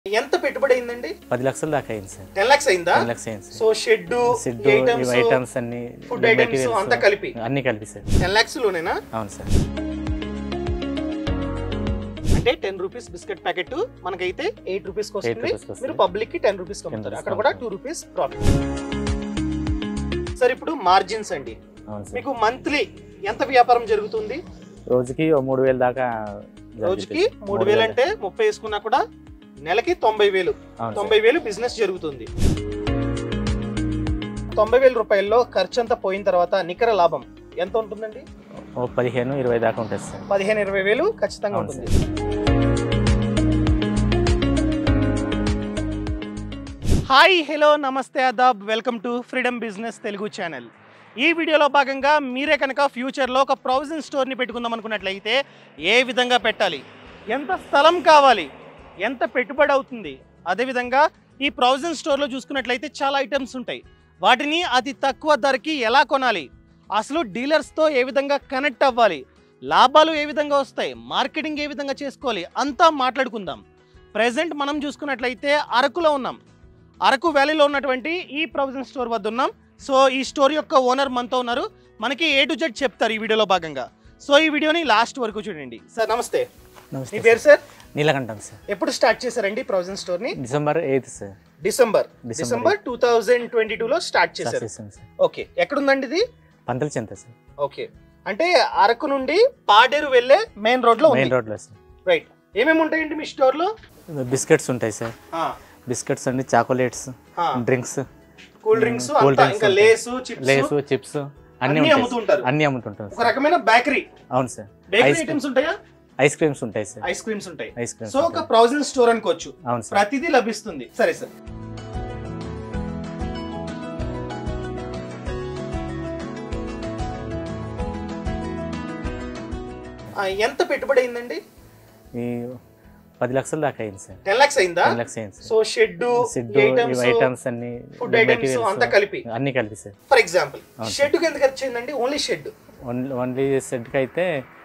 ఎంత పెట్టుబడి అయిందండి పది లక్షల దాకా అయింది సార్ టెన్ లాక్స్ అయిందా టెన్ లక్షలు అయింది సో సార్ షెడ్ సిడ్ ఇవి ఐటమ్స్ అన్ని ఫుడ్ ఐటమ్స్ materials అంతా కలిపి అన్ని కలిపి సార్ టెన్ లాక్స్ లోనేనా అవును సార్ అంటే టెన్ రూపీస్ బిస్కెట్ ప్యాకెట్ మనకైతే ఎయిట్ రూపీస్ వస్తుంది rupees కి వస్తుంది. మీరు పబ్లిక్ కి టెన్ రూపీస్ అమ్ముతారు rupees అక్కడ కూడా టూ అమ్ముతారు. రూపీస్ ప్రాఫిట్ సార్ ఇప్పుడు మార్జిన్స్ అండి అవును సార్ మీకు మంత్లీ ఎంత వ్యాపారం జరుగుతుంది రోజుకి ఓ మూడు వేలు దాకా రోజుకి జరుగుతుంది. మూడు వేలు అంటే ముప్పై వేసుకున్నా కూడా నెలకి తొంభై వేలు అవును తొంభై వేలు బిజినెస్ జరుగుతుంది తొంభై వేల రూపాయల్లో ఖర్చు అంతా పోయిన తర్వాత నికర లాభం ఎంత ఉంటుందండి సార్. ఓ పదిహేను ఇరవై దాకా ఉంటుంది సార్ పదిహేను ఇరవై వేలు ఖచ్చితంగా అవును ఉంటుంది హాయ్ హలో నమస్తే అదాబ్ welcome to freedom business Telugu channel ఈ వీడియోలో భాగంగా మీరే కనుక ఫ్యూచర్లో ఒక ప్రొవిజన్ స్టోర్ని పెట్టుకుందాం అనుకున్నట్లయితే ఏ విధంగా పెట్టాలి ఎంత స్థలం కావాలి ఎంత పెట్టుబడి అవుతుంది అదేవిధంగా ఈ ప్రొవిజన్ స్టోర్లో చూసుకున్నట్లయితే చాలా ఐటమ్స్ ఉంటాయి వాటిని అతి తక్కువ ధరకి ఎలా కొనాలి అసలు డీలర్స్తో ఏ విధంగా కనెక్ట్ అవ్వాలి లాభాలు ఏ విధంగా వస్తాయి మార్కెటింగ్ ఏ విధంగా చేసుకోవాలి అంతా మాట్లాడుకుందాం ప్రజెంట్ మనం చూసుకున్నట్లయితే అరకులో ఉన్నాం అరకు వ్యాలీలో ఉన్నటువంటి ఈ ప్రొవిజన్ స్టోర్ వద్ద ఉన్నాం సో ఈ స్టోర్ యొక్క ఓనర్ మనతో ఉన్నారు మనకి ఏ టు జెడ్ చెప్తారు ఈ వీడియోలో భాగంగా సో ఈ వీడియోని లాస్ట్ వరకు చూడండి సార్ నమస్తే మీ నమస్తే పేరు సార్ నీలకంఠం సార్ ఎప్పుడు స్టార్ట్ చేశారండి ప్రొవిజన్ స్టోర్ ని December eighth sir December December December two thousand twenty two లో స్టార్ట్ స్టార్ట్ చేశారు చేసాం సార్ ఓకే ఎక్కడుందండి ఇది పంతల చెంత సార్ ఓకే అంటే అరకు నుండి పాడేరు వెళ్ళే మెయిన్ రోడ్ లో మెయిన్ ఉంది రోడ్లో సార్ రైట్ ఏమేమి ఉంటాయండి మీ స్టోర్ లో బిస్కెట్స్ ఉంటాయి సార్ బిస్కెట్స్ అండి chocolates drinks cool drinks cool అంతా డ్రింక్స్ ఇంకా ఉంటాయి. లేసు చిప్స్ లేసు చిప్స్ అన్ని అన్ని ఉంటాయి అమ్ముతుంటారు సార్. అన్ని అమ్ముతుంటాం ఒక సార్ రకమైన బేకరీ అవును సార్ బేకరీ ఐస్ ఐటమ్స్ ఉంటాయా ఐస్ క్రీమ్స్ ఉంటాయి సార్ ఐస్ క్రీమ్స్ ఉంటాయి ఐస్ క్రీమ్స్ సో ఒక ప్రొవిజన్ స్టోర్ అనుకోవచ్చు అవును సార్ ప్రతిదీ లభిస్తుంది సరే సార్ ఆ, ఎంత పెట్టుబడి అయిందండి ఈ పది లక్షల దాకా అయింది సార్ టెన్ లాక్స్ అయిందా టెన్ లక్షలు అయింది సో సార్ షెడ్ సిడ్ ఇవి ఐటమ్స్ ఐటమ్స్ అన్ని ఫుడ్ ఐటమ్స్ అంతా కలిపి అన్ని కలిపి సార్ ఫర్ ఎగ్జాంపుల్ అవును షెడ్ కి ఎంత ఖర్చు అయిందండి ఓన్లీ షెడ్ ఓన్లీ ఓన్లీ సెట్కి అయితే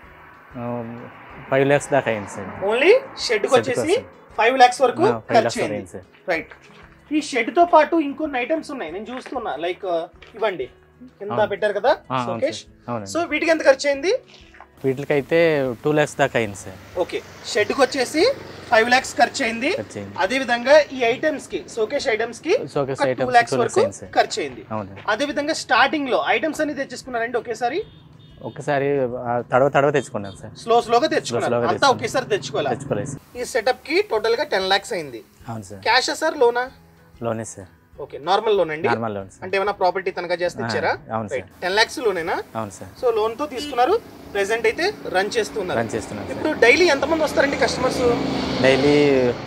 ఫైవ్ ల్యాక్స్ దాకా అయింది సార్ ఓన్లీ షెడ్ కి Shed కి వచ్చేసి వస్తుంది. ఫైవ్ లాక్స్ వరకు ఫైవ్ ఖర్చు ల్యాక్స్ అయింది అయింది సార్ రైట్ ఈ షెడ్ తో పాటు ఇంకొన్ని ఐటమ్స్ ఉన్నాయి నేను చూస్తున్నా లైక్ ఇవ్వండి కింద అవును. పెట్టారు కదా ఆ, అవును షోకేష్ సార్ అవునండి సో వీటికి ఎంత ఖర్చు అయింది వీటికి అయితే టూ ల్యాక్స్ దాకా అయింది సార్ ఓకే షెడ్ కి వచ్చేసి ఫైవ్ లాక్స్ ఖర్చు అయింది ఖర్చు అయింది అదే విధంగా ఈ ఐటమ్స్ కి షోకేష్ ఐటమ్స్ కి showcase two items lakhs two lakhs వరకు అయింది సార్ ఖర్చు అయింది అవునండి అదే విధంగా స్టార్టింగ్ లో ఐటమ్స్ అన్ని తెచ్చేసుకున్నారండి ఒకేసారి ఒకసారి ఆ, తడవ తడవ తెచ్చుకున్నాను సార్ స్లో స్లోగా తెచ్చుకున్నారు స్లోగా అంతా తెచ్చుకున్నాం. ఒకేసారి తెచ్చుకోవాలి తెచ్చుకోలేదు సార్ ఈ సెటప్ కి టోటల్ గా టెన్ లాక్స్ అయింది అవును సార్ క్యాష్ సార్ లోనా లోనే సార్ ఓకే నార్మల్ లోన్ అండి నార్మల్ లోన్ సార్ అంటే ఏమైనా ప్రాపర్టీ తనఖా చేస్తే ఆ, ఇచ్చారా అవును సార్ టెన్ లాక్స్ లోనేనా అవును సార్ సో లోన్ తో తీసుకున్నారు ప్రెసెంట్ అయితే రన్ చేస్తున్నారు రన్ చేస్తున్నాను సార్ ఇప్పుడు డైలీ ఎంతమంది వస్తారండి కస్టమర్స్ డైలీ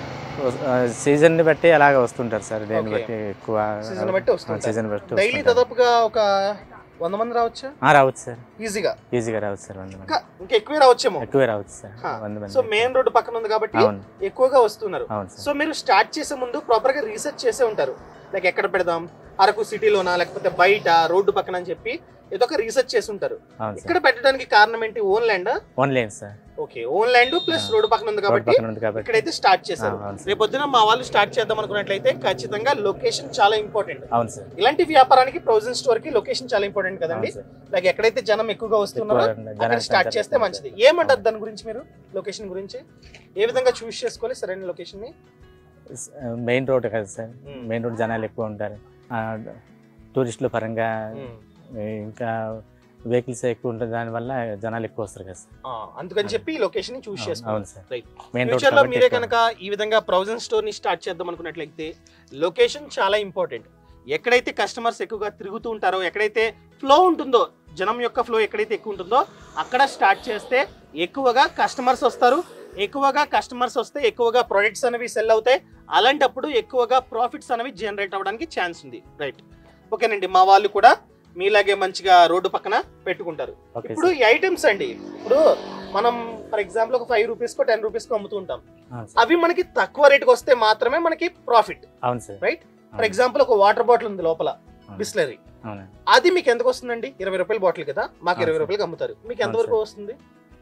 సీజన్ని బట్టి అలాగ వస్తుంటారు సార్ దేన్ని Okay. బట్టి ఎక్కువ సీజన్ బట్టి వస్తుంటారు. సీజన్ బట్టి డైలీ వస్తుంటారు. దాదాపుగా ఒక వంద మంది రావచ్చా ఆ, రావచ్చు సార్ ఈజీగా ఈజీగా రావచ్చు సార్ వంద మంది ఇంకా ఇంకా ఎక్కువే రావచ్చేమో ఎక్కువే రావచ్చు సార్ హా. వంద మంది సో మెయిన్ రోడ్డు పక్కన ఉంది కాబట్టి అవును ఎక్కువగా వస్తున్నారు అవును సార్ సో మీరు స్టార్ట్ చేసే ముందు ప్రాపర్ గా రీసెర్చ్ చేసే ఉంటారు లైక్ ఎక్కడ పెడదాం అరకు సిటీలోనా లేకపోతే బయట రోడ్డు పక్కన అని చెప్పి ఏదో ఒక రీసెర్చ్ చేసి ఉంటారు అవును సార్ ఇక్కడ పెట్టడానికి కారణం ఏంటి own land own land sir okay own land plus ఆ. రోడ్డు పక్కన ఉంది రోడ్ కాబట్టి పక్కన ఉంది కాబట్టి ఇక్కడైతే స్టార్ట్ చేశారు ఆ, అవును సార్. రేపొద్దున మా వాళ్ళు స్టార్ట్ చేద్దాం అనుకున్నట్లయితే ఖచ్చితంగా లొకేషన్ చాలా ఇంపార్టెంట్ అవును సార్ ఇలాంటి వ్యాపారానికి ప్రొవిజన్ స్టోర్ కి లొకేషన్ చాలా ఇంపార్టెంట్ కదండి అవును సార్ లైక్ ఎక్కడైతే జనం ఎక్కువగా వస్తున్నారో ఎక్కువ అక్కడ జనాలు స్టార్ట్ సంచారం చేస్తే మంచిది ఏమంటారు దాని గురించి మీరు లొకేషన్ గురించి ఏ విధంగా చూస్ చేసుకోవాలి సరైన లొకేషన్ ని మెయిన్ రోడ్ కదా సార్ మ్మ్. మెయిన్ రోడ్ జనాలు ఎక్కువ ఉంటారు ఆ, టూరిస్టుల పరంగా ఇంకా వెహికల్స్ ఎక్కువ ఉంటుంది దానివల్ల జనాలు ఎక్కువ వస్తారు కదా సార్ ఆ, అందుకని చెప్పి ఈ లొకేషన్ ని చూస్ అవును- చేసుకోవాలి అవును sir Right. Main road future లో కాబట్టి మీరే ఎక్కువ. కనుక ఈ విధంగా ప్రొవిజన్ స్టోర్ ని స్టార్ట్ చేద్దాం అనుకున్నట్లయితే లొకేషన్ చాలా ఇంపార్టెంట్ ఎక్కడైతే కస్టమర్స్ ఎక్కువగా తిరుగుతూ ఉంటారో ఎక్కడైతే ఫ్లో ఉంటుందో జనం యొక్క ఫ్లో ఎక్కడైతే ఎక్కువ ఉంటుందో అక్కడ స్టార్ట్ చేస్తే ఎక్కువగా కస్టమర్స్ వస్తారు ఎక్కువగా కస్టమర్స్ వస్తే ఎక్కువగా ప్రొడక్ట్స్ అనేవి సెల్ అవుతాయి అలాంటప్పుడు ఎక్కువగా ప్రాఫిట్స్ అనేవి జనరేట్ అవ్వడానికి ఛాన్స్ ఉంది రైట్ ఓకేనండి మా వాళ్ళు కూడా మీలాగే మంచిగా రోడ్డు పక్కన పెట్టుకుంటారు ఓకే ఇప్పుడు సార్ ఈ ఐటమ్స్ అండి ఇప్పుడు మనం ఫర్ ఎగ్జాంపుల్ ఒక ఫైవ్ రూపీస్ కో టెన్ రూపీస్ కో అమ్ముతూ ఉంటాం అవును సార్ అవి మనకి తక్కువ రేట్కి వస్తే మాత్రమే మనకి ప్రాఫిట్ అవును సార్ రైట్ ఫర్ ఎగ్జాంపుల్ ఒక వాటర్ బాటిల్ ఉంది లోపల బిస్లరీ అవునండి అది మీకు ఎంతకు వస్తుందండి ఇరవై రూపాయల బాటిల్ కదా మాకు అవును ఇరవై సార్. రూపాయలకి అమ్ముతారు మీకు అవును ఎంతవరకు సార్. వస్తుంది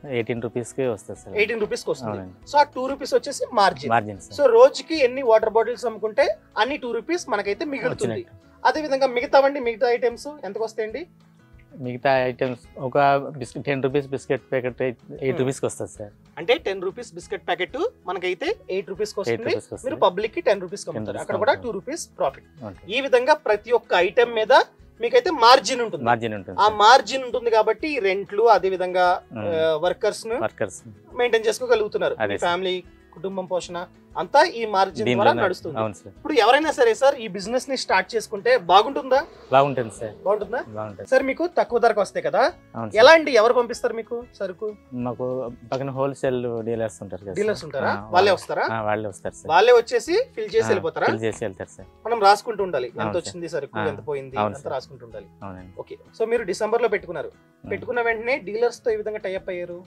ఎయిటీన్ రూపీస్కి వస్తుంది సార్ ఎయిటీన్ రూపీస్ వస్తుంది అవునండి సో ఆ టూ రూపీస్ వచ్చేసి మార్జిన్ మార్జిన్ సో సార్ రోజుకి ఎన్ని వాటర్ బాటిల్స్ అమ్ముకుంటే అన్ని టూ రూపీస్ మనకైతే మిగులుతుంది వచ్చినట్టు అదే విధంగా మిగతావండి మిగతా ఐటమ్స్ ఎంతకు వస్తాయండి మిగతా ఐటమ్స్ ఒక biscuit ten rupees biscuit packet eight రూపీస్కి వస్తుంది సార్ అంటే టెన్ రూపీస్ బిస్కెట్ ప్యాకెట్ మనకైతే ఎయిట్ రూపీస్ ఎయిట్ వస్తుంది రూపీస్కి మీరు వస్తుంది పబ్లిక్ కి టెన్ రూపీస్ అమ్ముతారు rupees అక్కడ కూడా అమ్ముతారు. Two rupees profit okay. ఈ విధంగా ప్రతి ఒక్క ఐటమ్ మీద మీకైతే మార్జిన్ ఉంటుంది మార్జిన్ ఉంటుంది ఆ మార్జిన్ ఉంటుంది కాబట్టి రెంట్లు అదే విధంగా వర్కర్స్ ను వర్కర్స్ మెయింటైన్ చేసుకోగలుగుతున్నారు అదే మీ సార్. ఫ్యామిలీ కుటుంబం పోషణ అంతా ఈ మార్జిన్ ద్వారా దీంట్లో నడుస్తుంది అవును సార్ ఇప్పుడు ఎవరైనా సరే సార్ ఈ బిజినెస్ ని స్టార్ట్ చేసుకుంటే బాగుంటుందా బాగుంటుంది సార్ బాగుంటుందా బాగుంటుంది సార్ మీకు తక్కువ ధరకు వస్తాయి కదా అవును ఎలా సార్ అండి ఎవరు పంపిస్తారు మీకు సరుకు మాకు పక్కన హోల్సేల్ డీలర్స్ ఉంటారు కదా సార్. డీలర్స్ ఉంటారా ఆ, వాళ్ళే వస్తారా ఆ, వాళ్ళే వస్తారు సార్ వాళ్ళే వచ్చేసి ఫిల్ చేసి ఆ, వెళ్ళిపోతారా fill చేసి వెళ్తారు సార్ మనం రాసుకుంటూ ఉండాలి ఎంత అవును సార్. వచ్చింది సరుకు ఆ, ఎంత పోయింది అవును అంత సార్. రాసుకుంటూ ఉండాలి అవునండి ఓకే సో మీరు డిసెంబర్ లో పెట్టుకున్నారు పెట్టుకున్న వెంటనే డీలర్స్ తో ఈ విధంగా టైప్ అయ్యారు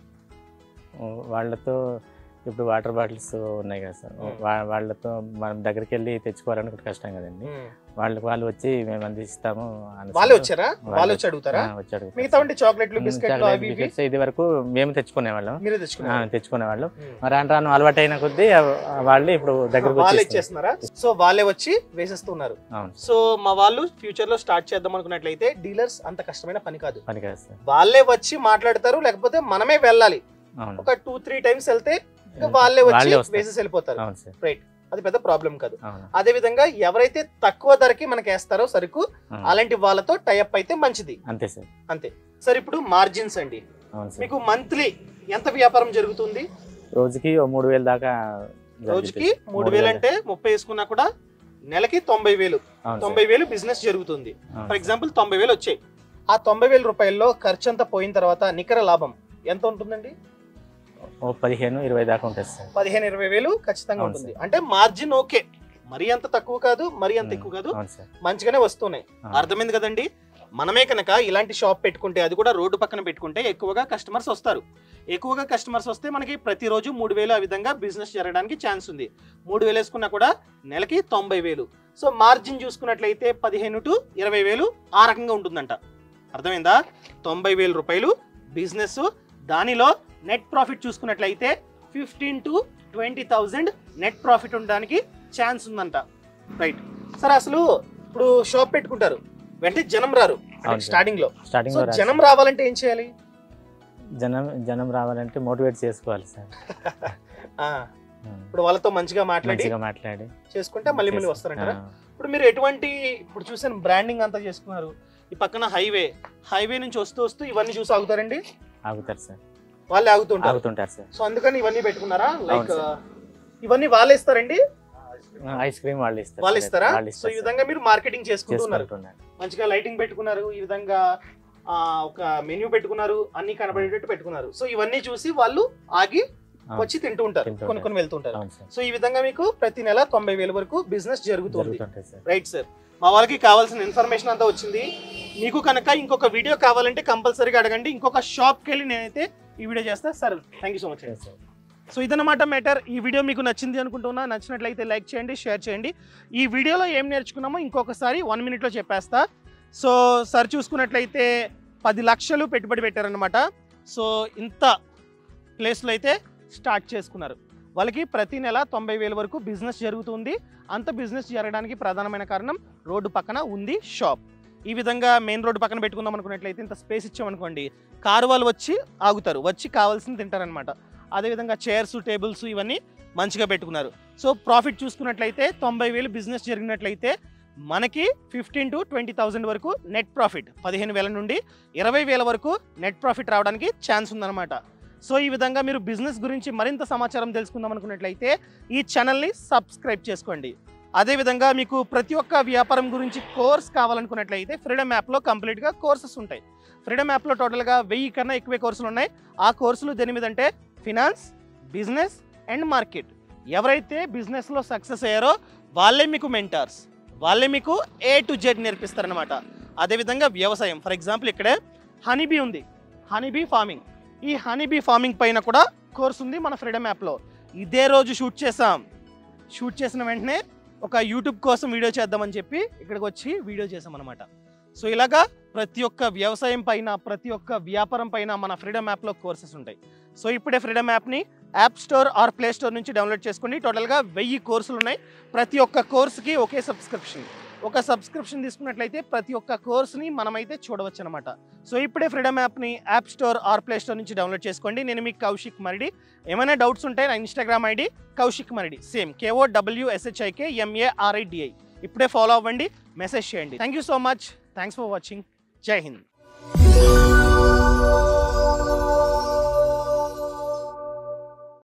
వాళ్ళతో ఇప్పుడు వాటర్ బాటిల్స్ ఉన్నాయి కదా సార్ ఉమ్. వా- వాళ్ళతో మనం దగ్గరికి వెళ్ళి తెచ్చుకోవాలని కూడా కష్టం కదండి వాళ్ళకి వాళ్ళు వచ్చి మేము అందిస్తాము అనేసి వాళ్ళే వచ్చారా వాళ్ళే వాళ్ళు వచ్చి అడుగుతారా ఆ, వచ్చి అడుగుతారు మిగతా సార్. చాక్లెట్లు ఉమ్, బిస్కెట్లు చాక్లెట్, అవి ఇవి బిస్కెట్స్ ఇది వరకు మేము తెచ్చుకునే వాళ్ళం మీరే ఆ, తెచ్చుకున్నారు తెచ్చుకునే వాళ్ళం ఉమ్. మరి రాను రాను అలవాటు అయిన కొద్దీ ఆ- ఆ వాళ్ళే ఇప్పుడు దగ్గరకు వాళ్ళే వచ్చేస్తున్నారు. ఇచ్చేస్తున్నారా సో వాళ్ళే వచ్చి వేసేస్తున్నారు అవును సో మా వాళ్ళు ఫ్యూచర్ లో స్టార్ట్ చేద్దాం అనుకున్నట్లయితే డీలర్స్ అంత కష్టమైన పని కాదు పని కాదు సార్ వాళ్ళే వచ్చి మాట్లాడతారు లేకపోతే మనమే వెళ్ళాలి అవును ఒక టూ త్రీ టైమ్స్ వెళ్తే ఇంకా వాళ్ళే వచ్చి వాళ్ళే వస్తారు. వేసేసి వెళ్ళిపోతారు అవును సార్ అది పెద్ద ప్రాబ్లం కాదు అవును అదే విధంగా ఎవరైతే తక్కువ ధరకి మనకి వేస్తారో సరుకు అవును. అలాంటి వాళ్ళతో టైఅప్ అయితే మంచిది అంతే సార్ అంతే సార్ ఇప్పుడు మార్జిన్స్ అండి అవును సార్ మీకు మంత్లీ ఎంత వ్యాపారం జరుగుతుంది రోజుకి ఓ మూడు వేలు దాకా రోజుకి జరుగుతుంది. మూడు వేలు అంటే ముప్పై వేసుకున్నా కూడా నెలకి తొంభై వేలు అవును తొంభై సార్. వేలు బిజినెస్ జరుగుతుంది అవును ఫర్ సార్. ఎగ్జాంపుల్ తొంభై వేలు వచ్చాయి ఆ తొంభై వేల రూపాయల్లో ఖర్చు అంతా పోయిన తర్వాత నికర లాభం ఎంత ఉంటుందండి ఓ పదిహేను ఇరవై దాకా ఉంటుంది సార్ పదిహేను ఇరవై వేలు ఖచ్చితంగా అవును ఉంటుంది సార్. అంటే మార్జిన్ ఓకే మరీ అంత తక్కువ కాదు మరీ అంత ఉమ్, ఎక్కువ కాదు అవును సార్ మంచిగానే వస్తున్నాయి అవును. అర్థమైంది కదండి మనమే కనుక ఇలాంటి షాప్ పెట్టుకుంటే అది కూడా రోడ్డు పక్కన పెట్టుకుంటే ఎక్కువగా కస్టమర్స్ వస్తారు ఎక్కువగా కస్టమర్స్ వస్తే మనకి ప్రతిరోజు మూడు వేలు ఆ విధంగా బిజినెస్ జరగడానికి ఛాన్స్ ఉంది మూడు వేలు వేసుకున్నా కూడా నెలకి తొంభై వేలు సో మార్జిన్ చూసుకున్నట్లయితే పదిహేను టు ఇరవై వేలు ఆ రకంగా ఉంటుందంట అర్థమైందా తొంభై వేల రూపాయలు బిజినెస్ దానిలో నెట్ ప్రాఫిట్ చూసుకున్నట్లయితే fifteen to twenty thousand net profit ఉండడానికి ఛాన్స్ ఉందంట రైట్ సార్ అసలు ఇప్పుడు షాప్ పెట్టుకుంటారు వెంటనే జనం రారు అవును సార్. స్టార్టింగ్ లో స్టార్టింగ్ సో లో జనం రావాలంటే ఏం చేయాలి జనం జనం రావాలంటే మోటివేట్ చేసుకోవాలి సార్ ఆ, ఉమ్. ఇప్పుడు వాళ్ళతో మంచిగా మాట్లాడి మంచిగా మాట్లాడి చేసుకుంటే మళ్ళీ మళ్ళీ చేసు- వస్తారంటారా ఆ, ఇప్పుడు మీరు ఎటువంటి ఇప్పుడు చూసాను బ్రాండింగ్ అంతా చేసుకున్నారు ఈ పక్కన హైవే హైవే నుంచి వస్తూ వస్తూ ఇవన్నీ చూసి ఆగుతారండి ఆగుతారు సార్ వాళ్ళే ఆగుతుంటారు ఆగుతుంటారు సార్ సో అందుకని ఇవన్నీ పెట్టుకున్నారా లైక్ అవును ఇవన్నీ వాళ్ళే ఇస్తారండి ఐస్ క్రీమ్ వాళ్ళు ఇస్తారు వాళ్ళు సార్. ఇస్తారా వాళ్ళు సో ఇస్తారు ఈ సార్. విధంగా మీరు మార్కెటింగ్ చేసుకుంటూ ఉన్నారు చేసుకుంటున్నారు మంచిగా లైటింగ్ పెట్టుకున్నారు ఈ విధంగా ఆ, ఒక మెన్యూ పెట్టుకున్నారు అన్ని కనబడేటట్టు పెట్టుకున్నారు సో ఇవన్నీ చూసి వాళ్ళు ఆగి అవును. వచ్చి తింటూ ఉంటారు తింటూ కొన్ని కొన్ని వెళ్తుంటారు అవును సార్ సో ఈ విధంగా మీకు ప్రతి నెల తొంభై వేల వరకు బిజినెస్ జరుగుతుంది జరుగుతుంటాయి సార్ రైట్ సార్ మా వాళ్ళకి కావాల్సిన ఇన్ఫర్మేషన్ అంతా వచ్చింది మీకు కనుక ఇంకొక వీడియో కావాలంటే కంపల్సరీగా అడగండి ఇంకొక షాప్కి వెళ్ళి నేనైతే ఈ వీడియో చేస్తా sir thank you so much Yes, sir. So ఇదన్నమాట మ్యాటర్ ఈ వీడియో మీకు నచ్చింది అనుకుంటున్నా నచ్చినట్లయితే లైక్ చేయండి షేర్ చేయండి ఈ వీడియోలో ఏం నేర్చుకున్నామో ఇంకొకసారి వన్ మినిట్లో చెప్పేస్తా సో సార్ చూసుకున్నట్లయితే పది లక్షలు పెట్టుబడి పెట్టారనమాట సో ఇంత ప్లేస్లో అయితే స్టార్ట్ చేసుకున్నారు వాళ్ళకి ప్రతి నెల తొంభై వేల వరకు బిజినెస్ జరుగుతుంది అంత బిజినెస్ జరగడానికి ప్రధానమైన కారణం రోడ్డు పక్కన ఉంది షాప్ ఈ విధంగా మెయిన్ రోడ్డు పక్కన పెట్టుకుందాం అనుకున్నట్లయితే ఇంత స్పేస్ ఇచ్చామనుకోండి కారు వాళ్ళు వచ్చి ఆగుతారు వచ్చి కావాల్సింది తింటారనమాట అదేవిధంగా చైర్స్ టేబుల్స్ ఇవన్నీ మంచిగా పెట్టుకున్నారు సో ప్రాఫిట్ చూసుకున్నట్లయితే తొంభై వేలు బిజినెస్ జరిగినట్లయితే మనకి ఫిఫ్టీన్ టు ట్వంటీ థౌజండ్ వరకు నెట్ ప్రాఫిట్ పదిహేను వేల నుండి ఇరవై వేల వరకు నెట్ ప్రాఫిట్ రావడానికి ఛాన్స్ ఉందన్నమాట సో ఈ విధంగా మీరు బిజినెస్ గురించి మరింత సమాచారం తెలుసుకుందాం అనుకున్నట్లయితే ఈ ఛానల్ని సబ్స్క్రైబ్ చేసుకోండి అదేవిధంగా మీకు ప్రతి ఒక్క వ్యాపారం గురించి కోర్స్ కావాలనుకున్నట్లయితే ఫ్రీడమ్ యాప్లో కంప్లీట్గా కోర్సెస్ ఉంటాయి ఫ్రీడమ్ యాప్లో టోటల్గా వెయ్యి కన్నా ఎక్కువే కోర్సులు ఉన్నాయి ఆ కోర్సులు దేని మీద అంటే ఫినాన్స్ బిజినెస్ అండ్ మార్కెట్ ఎవరైతే బిజినెస్లో సక్సెస్ అయ్యారో వాళ్ళే మీకు మెంటార్స్ వాళ్ళే మీకు ఏ టు జెడ్ నేర్పిస్తారనమాట అదేవిధంగా వ్యవసాయం ఫర్ ఎగ్జాంపుల్ ఇక్కడే హనీబీ ఉంది హనీబీ ఫార్మింగ్ ఈ హనీబీ ఫార్మింగ్ పైన కూడా కోర్స్ ఉంది మన ఫ్రీడమ్ యాప్లో ఇదే రోజు షూట్ చేసాం షూట్ చేసిన వెంటనే ఒక యూట్యూబ్ కోసం వీడియో చేద్దామని చెప్పి ఇక్కడికి వచ్చి వీడియో చేసాం అనమాట సో ఇలాగా ప్రతి ఒక్క వ్యవసాయం పైన ప్రతి ఒక్క వ్యాపారం పైన మన ఫ్రీడమ్ యాప్లో కోర్సెస్ ఉంటాయి సో ఇప్పుడే ఫ్రీడమ్ యాప్ని app store or play store నుంచి డౌన్లోడ్ చేసుకోండి టోటల్గా వెయ్యి కోర్సులు ఉన్నాయి ప్రతి ఒక్క కోర్సుకి ఒకే సబ్స్క్రిప్షన్ ఒక సబ్స్క్రిప్షన్ తీసుకున్నట్లయితే ప్రతి ఒక్క కోర్స్ని మనమైతే చూడవచ్చు అనమాట సో ఇప్పుడే ఫ్రీడమ్ యాప్ని app store or play store నుంచి డౌన్లోడ్ చేసుకోండి నేను మీకు కౌశిక్ మరిడి ఏమైనా డౌట్స్ ఉంటే నా Instagram ID Kaushik Maridi same K O W S H I K M A R I D I ఇప్పుడే ఫాలో అవ్వండి మెసేజ్ చేయండి thank you so much thanks for watching జై హింద్